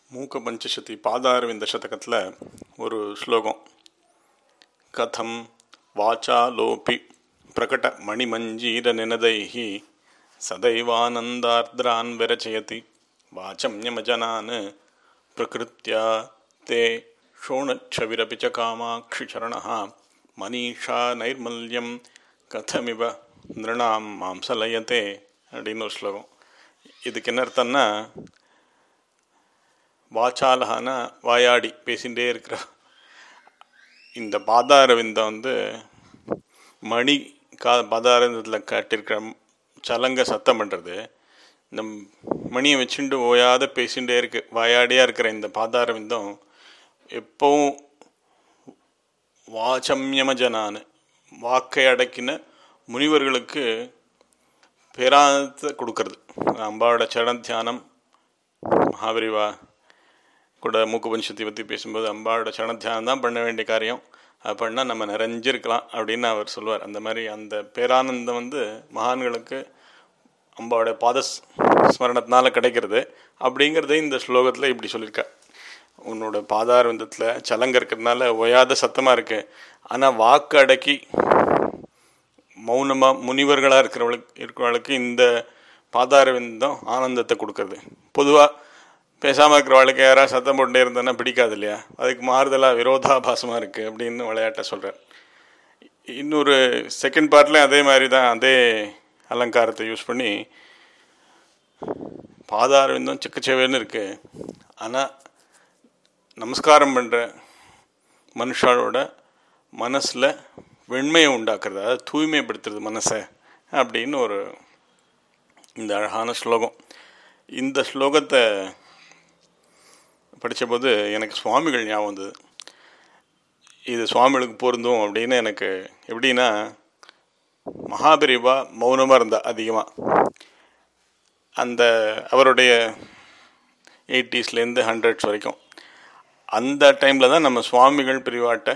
மூக்க பஞ்சசதி பாதாரவிந்த சதகத்தில் ஒரு ஸ்லோகம் கதம் வாச்சாலோபி பிரகட மணிமஞ்சீர நினதைஹி சதைவானந்தார்திரான் விரச்சயதி வாச்சம் யமஜனான் பிரகிருத்யா தே ஷோணச்சவிரபி ச காமாட்சி சரணः மனிஷா நைர்மல்யம் கதமிவ நிருணாம் மாம்சலயத்தே அப்படின்னு ஒரு ஸ்லோகம் இதுக்கு என்ன அர்த்தம்னா வாச்சாலகான வாயாடி பேசிகிட்டே இருக்கிற இந்த பாதாரவிந்தம் வந்து மணி கா பாதாரவிந்தத்தில் காட்டியிருக்கிற சலங்க சத்தம் பண்ணுறது இந்த மணியை வச்சுட்டு ஓயாத பேசிகிட்டே இருக்கு வாயாடியாக இருக்கிற இந்த பாதாரவிந்தம் எப்பவும் வாச்சம்யமஜனான்னு வாக்கை அடக்கின முனிவர்களுக்கு பேரானத்தை கொடுக்கறது அம்பாவோட சரண தியானம் மகாபரிவா கூட மூக்கு பஞ்சத்தை பற்றி பேசும்போது அம்பாவோட சரண தியானம் தான் பண்ண வேண்டிய காரியம் அது பண்ணால் நம்ம நிறைஞ்சிருக்கலாம் அப்படின்னு அவர் சொல்லுவார் அந்த மாதிரி அந்த பேரானந்தம் வந்து மகான்களுக்கு அம்பாவோட பாத ஸ்மரணத்தினால கிடைக்கிறது அப்படிங்கிறதே இந்த ஸ்லோகத்தில் இப்படி சொல்லியிருக்கா உன்னோட பாதாரவிந்தத்தில் சலங்க இருக்கிறதுனால ஒயாத சத்தமாக இருக்கு ஆனால் வாக்கு அடக்கி மௌனமாக முனிவர்களாக இருக்கிறவளுக்கு இருக்கிறவளுக்கு இந்த பாதாரவிந்தம் ஆனந்தத்தை கொடுக்கறது பொதுவாக பேசாமல் இருக்கிறவளுக்கு யாராவது சத்தம் போட்டே இருந்தோன்னா பிடிக்காது இல்லையா அதுக்கு மாறுதலாக விரோதாபாசமாக இருக்குது அப்படின்னு விளையாட்ட சொல்கிறார் இன்னொரு செகண்ட் பார்ட்லேயும் அதே மாதிரி தான் அதே அலங்காரத்தை யூஸ் பண்ணி பாதாரவிந்தம் சிக்கச்சேவேன்னு இருக்குது ஆனால் நமஸ்காரம் பண்ணுற மனுஷாலோட மனசில் வெண்மையை உண்டாக்குறது அதாவது தூய்மைப்படுத்துறது மனசை அப்படின்னு ஒரு இந்த அழகான ஸ்லோகம் இந்த ஸ்லோகத்தை படித்தபோது எனக்கு சுவாமிகள் ஞாபகம் வந்தது இது சுவாமிகளுக்கு பொருந்தும் அப்படின்னு எனக்கு எப்படின்னா மகாபிரிவா மௌனமாக இருந்தா அதிகமாக அந்த அவருடைய எயிட்டிஸ்லேருந்து ஹண்ட்ரட்ஸ் வரைக்கும் அந்த டைமில் தான் நம்ம சுவாமிகள் பிரிவாட்ட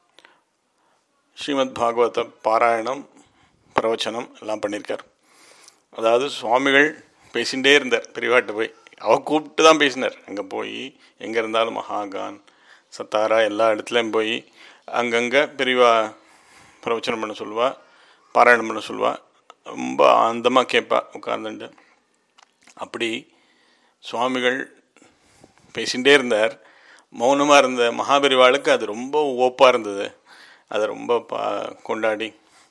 ஸ்ரீமத் பாகவத பாராயணம் பிரவச்சனம் எல்லாம் பண்ணியிருக்கார் அதாவது சுவாமிகள் பேசிகிட்டே இருந்தார் பெரியவாட்ட போய் அவ கூப்பிட்டு தான் பேசினார் அங்கே போய் எங்கே இருந்தாலும் மகாகான் சத்தாரா எல்லா இடத்துலையும் போய் அங்கங்கே பெரியவா பிரவச்சனம் பண்ண சொல்லுவா பாராயணம் பண்ண சொல்லுவா ரொம்ப ஆனந்தமாக கேட்பா உட்கார்ந்துட்டு அப்படி சுவாமிகள் பேசிகிட்டே இருந்தார் மௌனமாக இருந்த மகாபெரிவாளுக்கு அது ரொம்ப ஓப்பாக இருந்தது அதை ரொம்ப பா கொண்டாடி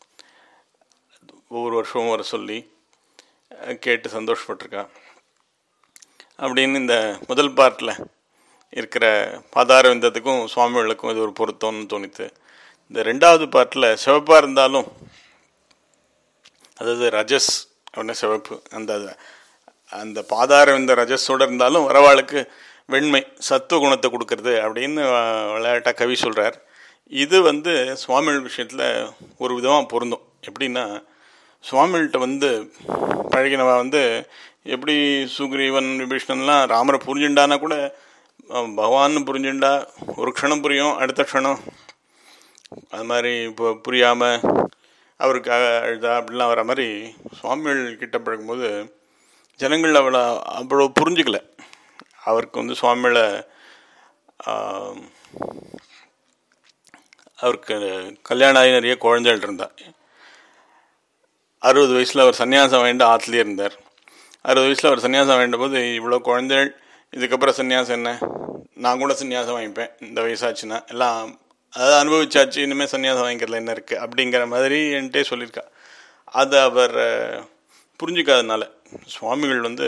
ஒவ்வொரு வருஷமும் வர சொல்லி கேட்டு சந்தோஷப்பட்டிருக்கா அப்படின்னு இந்த முதல் பார்ட்டில் இருக்கிற பாதாரவிந்தத்துக்கும் சுவாமிகளுக்கும் இது ஒரு பொருத்தம்னு தோணித்து இந்த ரெண்டாவது பார்ட்டில் சிவப்பாக இருந்தாலும் அதாவது ரஜஸ் அப்படின்னா சிவப்பு அந்த அந்த பாதாரவிந்த ரஜஸோடு இருந்தாலும் வரவாளுக்கு வெண்மை சத்துவ குணத்தை கொடுக்கறது அப்படின்னு விளையாட்டாக கவி சொல்கிறார் இது வந்து சுவாமிகள் விஷயத்தில் ஒரு விதமாக பொருந்தும் எப்படின்னா சுவாமிகள்கிட்ட வந்து பழகினவா வந்து எப்படி சுக்ரீவன் விபீஷ்ணன்லாம் ராமரை புரிஞ்சுண்டானா கூட பகவான் புரிஞ்சுண்டா ஒரு க்ஷணம் புரியும் அடுத்த க்ஷணம் அது மாதிரி இப்போ புரியாமல் அவருக்காக அழுதா அப்படிலாம் வர மாதிரி சுவாமிகள் கிட்ட பழகும்போது ஜனங்கள் அவளை அவ்வளோ புரிஞ்சுக்கல அவருக்கு வந்து சுவாமிகளை அவருக்கு கல்யாணம் ஆகி நிறைய குழந்தைகள் இருந்தா அறுபது வயசில் அவர் சன்னியாசம் வேண்ட ஆற்றுலேயே இருந்தார் அறுபது வயசில் அவர் சன்னியாசம் வேண்ட போது இவ்வளோ குழந்தைகள் இதுக்கப்புறம் சன்னியாசம் என்ன நான் கூட சன்னியாசம் வாங்கிப்பேன் இந்த வயசாச்சுன்னா எல்லாம் அதாவது அனுபவிச்சாச்சு இனிமேல் சன்னியாசம் வாங்கிக்கிறதுல என்ன இருக்குது அப்படிங்கிற மாதிரி என்கிட்டே சொல்லியிருக்கா அதை அவர் புரிஞ்சுக்காதனால சுவாமிகள் வந்து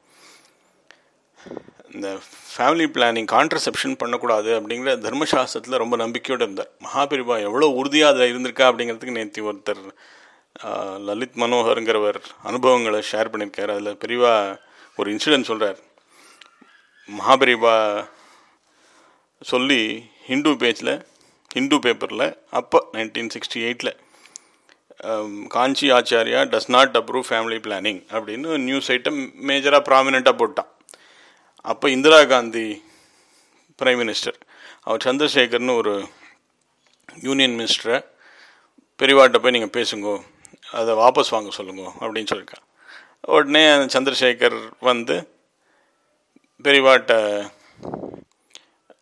இந்த ஃபேமிலி பிளானிங் கான்ட்ரசெப்ஷன் பண்ணக்கூடாது அப்படிங்கிற தர்மசாஸ்திரத்தில் ரொம்ப நம்பிக்கையோடு இருந்தார் மகாபிரிபா எவ்வளோ உறுதியாக அதில் இருந்திருக்கா அப்படிங்கிறதுக்கு நேற்று ஒருத்தர் லலித் மனோகருங்கிறவர் அனுபவங்களை ஷேர் பண்ணியிருக்கார் அதில் பெரியவா ஒரு இன்சிடென்ட் சொல்கிறார் மகாபெரிவா சொல்லி ஹிந்து பேஜில் ஹிந்து பேப்பரில் அப்போ நைன்டீன் சிக்ஸ்டி எயிட்டில் Kanchi Acharya does not approve family planning அப்படின்னு நியூஸ் ஐட்டம் மேஜராக ப்ராமினெண்ட்டாக போட்டான் அப்போ இந்திரா காந்தி பிரைம் மினிஸ்டர் அவர் சந்திரசேகர்னு ஒரு யூனியன் மினிஸ்டரை பெரியவாட்ட போய் நீங்கள் பேசுங்கோ அதை வாபஸ் வாங்க சொல்லுங்க அப்படின்னு சொல்லியிருக்கான் உடனே சந்திரசேகர் வந்து பெரியவாட்ட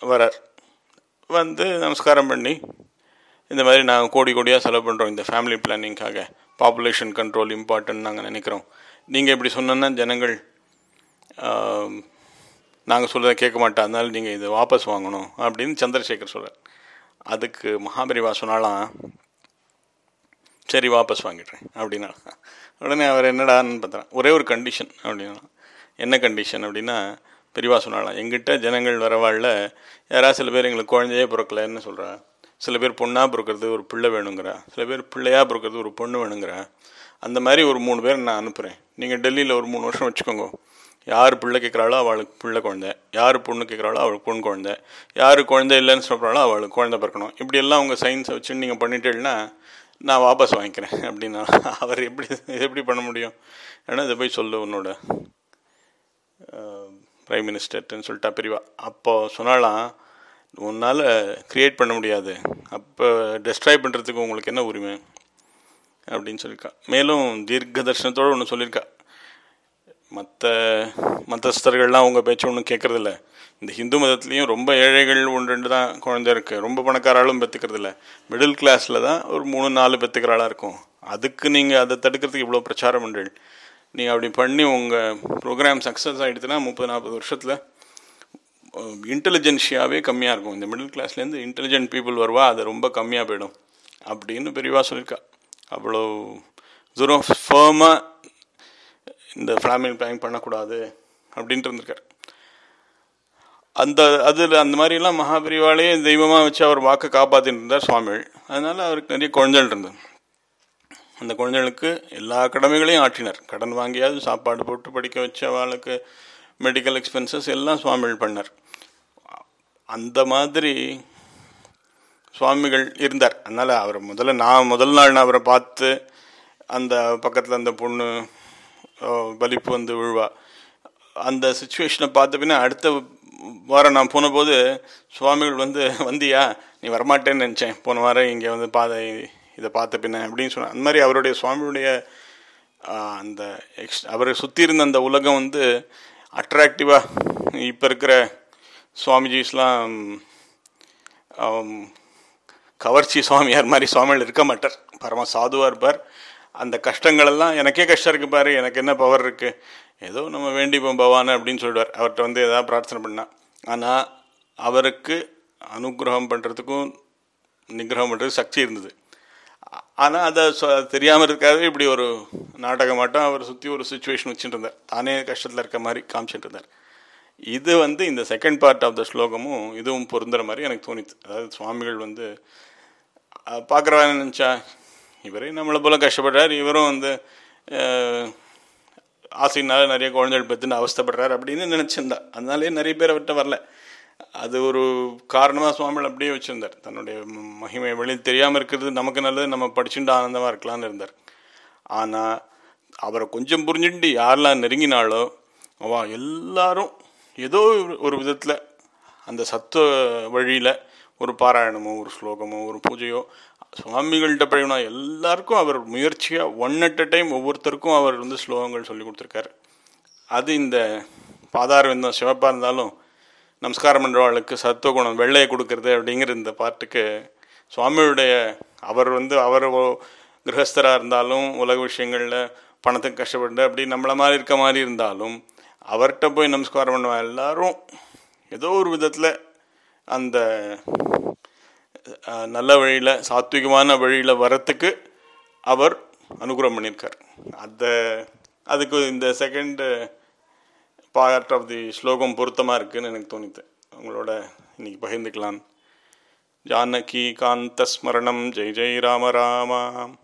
வரார் வந்து நமஸ்காரம் பண்ணி இந்த மாதிரி நாங்கள் கோடி கோடியாக செலவு பண்ணுறோம் இந்த ஃபேமிலி பிளானிங்காக பாப்புலேஷன் கண்ட்ரோல் இம்பார்ட்டன்ட் நாங்கள் நினைக்கிறோம் நீங்கள் இப்படி சொன்னோன்னா ஜனங்கள் நாங்கள் சொல்கிறத கேட்க மாட்டோம் அதனால நீங்கள் இதை வாபஸ் வாங்கணும் அப்படின்னு சந்திரசேகர் சொல்கிறார் அதுக்கு மகாபரிவா சொன்னாலாம் சரி வாபஸ் வாங்கிடுறேன் அப்படின்னா உடனே அவர் என்னடான்னு பார்த்தா ஒரே ஒரு கண்டிஷன் அப்படின்னா என்ன கண்டிஷன் அப்படின்னா பெரியவா சொன்னாலாம் எங்கிட்ட ஜனங்கள் வரவாழில் யாராவது சில பேர் எங்களுக்கு குழந்தையே பிறக்கலைன்னு சொல்கிறா சில பேர் பொண்ணாக பிறக்கிறது ஒரு பிள்ளை வேணுங்கிறா சில பேர் பிள்ளையாக பிறக்கிறது ஒரு பொண்ணு வேணுங்கிறா அந்த மாதிரி ஒரு மூணு பேர் நான் அனுப்புகிறேன் நீங்கள் டெல்லியில் ஒரு மூணு வருஷம் வச்சுக்கோங்க யார் பிள்ளை கேட்குறாளோ அவளுக்கு பிள்ளை குழந்தை யார் பொண்ணு கேட்குறாளோ அவளுக்கு பொண்ணு குழந்தை யார் குழந்தை இல்லைன்னு சொல்கிறாளோ அவளுக்கு குழந்தை பிறக்கணும் இப்படியெல்லாம் உங்கள் சயின்ஸை வச்சு நீங்கள் பண்ணிட்டேன்னா நான் வாபஸ் வாங்கிக்கிறேன் அப்படின்னா அவர் எப்படி இது எப்படி பண்ண முடியும் ஏன்னா இதை போய் சொல்லு உன்னோட ப்ரைம் மினிஸ்டர்ட்டுன்னு சொல்லிட்டா பிரிவா அப்போது சொன்னாலாம் உன்னால் க்ரியேட் பண்ண முடியாது அப்போ டெஸ்ட்ராய் பண்ணுறதுக்கு உங்களுக்கு என்ன உரிமை அப்படின்னு சொல்லியிருக்கா மேலும் தீர்க்க தர்ஷனத்தோடு ஒன்று சொல்லியிருக்கா மற்ற மதஸ்தர்கள்லாம் உங்கள் பேச்சு ஒன்றும் கேட்குறதில்ல இந்த ஹிந்து மதத்துலேயும் ரொம்ப ஏழைகள் ஒன்று ரெண்டு தான் குழந்தை இருக்குது ரொம்ப பணக்காராலும் பெற்றுக்கிறது இல்லை மிடில் கிளாஸில் தான் ஒரு மூணு நாலு பெற்றுக்கிறாளாக இருக்கும் அதுக்கு நீங்கள் அதை தடுக்கிறதுக்கு இவ்வளோ பிரச்சாரம் பண்ணுறீள் நீங்கள் அப்படி பண்ணி உங்கள் ப்ரோக்ராம் சக்ஸஸ் ஆகிடுச்சுன்னா முப்பது நாற்பது வருஷத்தில் இன்டெலிஜென்ஷியாவே கம்மியாக இருக்கும் இந்த மிடில் கிளாஸ்லேருந்து இன்டெலிஜென்ட் பீப்புள் வருவா அது ரொம்ப கம்மியாக போயிடும் அப்படின்னு பெரியவா சொல்லியிருக்கா அவ்வளோ தூரம் ஃபேமாக இந்த ஃபேமிலி பிளானிங் பண்ணக்கூடாது அப்படின்ட்டு இருந்திருக்கார் அந்த அதில் அந்த மாதிரிலாம் மகாபரிவாலே தெய்வமாக வச்சு அவர் வாக்கை காப்பாற்றிட்டு இருந்தார் சுவாமிகள் அதனால் அவருக்கு நிறைய குழந்தைகள் இருந்தது அந்த குழந்தைகளுக்கு எல்லா கடமைகளையும் ஆற்றினார் கடன் வாங்கியாவது சாப்பாடு போட்டு படிக்க வச்ச அவளுக்கு மெடிக்கல் எக்ஸ்பென்சஸ் எல்லாம் சுவாமிகள் பண்ணார் அந்த மாதிரி சுவாமிகள் இருந்தார் அதனால் அவர் முதல்ல நான் முதல் நாள் நான் அவரை பார்த்து அந்த பக்கத்தில் அந்த பொண்ணு வலிப்பு வந்து விழுவா அந்த சுச்சுவேஷனை பார்த்த பின்ன அடுத்த வாரம் நான் போனபோது சுவாமிகள் வந்து வந்தியா நீ வரமாட்டேன்னு நினச்சேன் போன வாரம் இங்கே வந்து பாத இதை பார்த்த பின்ன அப்படின்னு சொன்ன அந்த மாதிரி அவருடைய சுவாமியுடைய அந்த எக்ஸ் அவரை சுற்றி இருந்த அந்த உலகம் வந்து அட்ராக்டிவாக இப்போ இருக்கிற சுவாமிஜிஸ்லாம் கவர்ச்சி சுவாமியார் மாதிரி சுவாமிகள் இருக்க மாட்டார் பரம சாதுவாக இருப்பார் அந்த கஷ்டங்களெல்லாம் எனக்கே கஷ்டம் இருக்குது பாரு எனக்கு என்ன பவர் இருக்குது ஏதோ நம்ம வேண்டிப்போம் பவான் அப்படின்னு சொல்லிடுவார் அவர்கிட்ட வந்து எதாவது பிரார்த்தனை பண்ணால் ஆனால் அவருக்கு அனுகிரகம் பண்ணுறதுக்கும் நிகிரகம் பண்ணுறதுக்கு சக்தி இருந்தது ஆனால் அதை தெரியாமல் இருக்காது இப்படி ஒரு நாடகமாட்டம் அவர் சுற்றி ஒரு சுச்சுவேஷன் வச்சுட்டு இருந்தார் தானே கஷ்டத்தில் இருக்க மாதிரி காமிச்சிட்டு இருந்தார் இது வந்து இந்த செகண்ட் பார்ட் ஆஃப் த ஸ்லோகமும் இதுவும் பொருந்துற மாதிரி எனக்கு தோணித்து அதாவது சுவாமிகள் வந்து பார்க்குறவன் நினச்சா இவரே நம்மளை போல் கஷ்டப்படுறார் இவரும் வந்து ஆசைனால நிறைய குழந்தைகள் பெற்றுன்னு அவஸ்தப்படுறார் அப்படின்னு நினச்சிருந்தா அதனாலே நிறைய பேர் அவர்கிட்ட வரல அது ஒரு காரணமாக சுவாமிகள் அப்படியே வச்சுருந்தார் தன்னுடைய மகிமை வெளியில் தெரியாமல் இருக்கிறது நமக்கு நல்லது நம்ம படிச்சுட்டு ஆனந்தமாக இருக்கலாம்னு இருந்தார் ஆனால் அவரை கொஞ்சம் புரிஞ்சுட்டு யாரெல்லாம் நெருங்கினாலோ அவா எல்லாரும் ஏதோ ஒரு விதத்தில் அந்த சத்துவ வழியில் ஒரு பாராயணமோ ஒரு ஸ்லோகமோ ஒரு பூஜையோ சுவாமிகள்கிட்ட பழகினா எல்லாருக்கும் அவர் முயற்சியாக ஒன் அட் அ டைம் ஒவ்வொருத்தருக்கும் அவர் வந்து ஸ்லோகங்கள் சொல்லி கொடுத்துருக்காரு அது இந்த பாதாரவிந்தம் சிவப்பாக இருந்தாலும் நமஸ்காரம் பண்ணுறவாளுக்கு சத்துவகுணம் வெள்ளையை கொடுக்கறது அப்படிங்கிற இந்த பாட்டுக்கு சுவாமியுடைய அவர் வந்து அவர் கிரகஸ்தராக இருந்தாலும் உலக விஷயங்களில் பணத்துக்கு கஷ்டப்பட்டு அப்படி நம்மளை மாதிரி இருக்க மாதிரி இருந்தாலும் அவர்கிட்ட போய் நமஸ்காரம் பண்ணுவா எல்லாரும் ஏதோ ஒரு விதத்தில் அந்த நல்ல வழியில் சாத்விகமான வழியில் வரத்துக்கு அவர் அனுகிரகம் பண்ணியிருக்கார் அந்த அதுக்கு இந்த செகண்டு பார்ட் ஆஃப் தி ஸ்லோகம் பொருத்தமாக இருக்குதுன்னு எனக்கு தோணித்து உங்களோட இன்னைக்கு பகிர்ந்துக்கலாம் ஜானகி காந்த ஸ்மரணம் ஜெய் ஜெய் ராம ராமா